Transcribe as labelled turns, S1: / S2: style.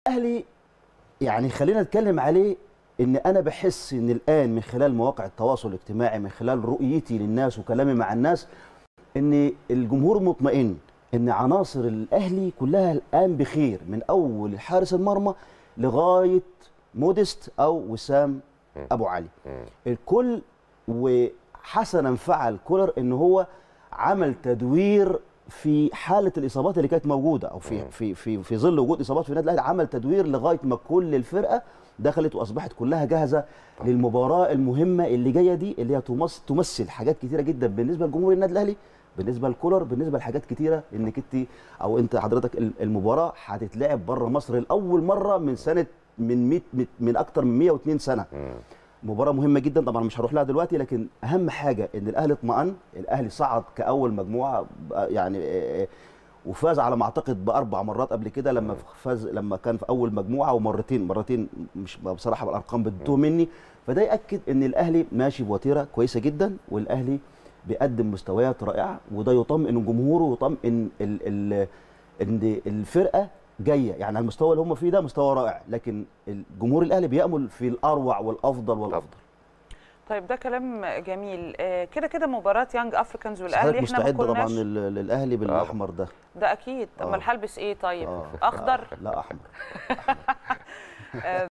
S1: الاهلي يعني خلينا نتكلم عليه ان انا بحس ان الان من خلال مواقع التواصل الاجتماعي من خلال رؤيتي للناس وكلامي مع الناس ان الجمهور مطمئن ان عناصر الاهلي كلها الان بخير من اول حارس المرمى لغايه موديست او وسام ابو علي الكل وحسنا فعل كولر ان هو عمل تدوير في حاله الاصابات اللي كانت موجوده او في في في في ظل وجود اصابات في النادي الاهلي عمل تدوير لغايه ما كل الفرقه دخلت واصبحت كلها جاهزه للمباراه المهمه اللي جايه دي اللي هي تمثل تمثل حاجات كتيره جدا بالنسبه لجمهور النادي الاهلي بالنسبه لكولر بالنسبه لحاجات كتيره انك انت او انت حضرتك المباراه هتتلعب بره مصر لاول مره من سنه من 100 من اكتر من 102 سنه مباراه مهمه جدا طبعا مش هروح لها دلوقتي لكن اهم حاجه ان الاهلي اطمأن الاهلي صعد كاول مجموعه يعني وفاز على ما اعتقد باربع مرات قبل كده لما فاز لما كان في اول مجموعه ومرتين مرتين مش بصراحه الارقام بتتوه مني فده ياكد ان الاهلي ماشي بوتيره كويسه جدا والاهلي بيقدم مستويات رائعه وده يطمئن الجمهور ويطمئن ال ال ان الفرقه جايه يعني على المستوى اللي هم فيه ده مستوى رائع لكن الجمهور الاهلي بيامل في الاروع والافضل والافضل
S2: طيب ده كلام جميل كده كده مباراه يانج افريكانز والاهلي
S1: احنا مستعد طبعا للاهلي بالاحمر ده
S2: ده اكيد امال هلبس ايه طيب آه. اخضر
S1: لا احمر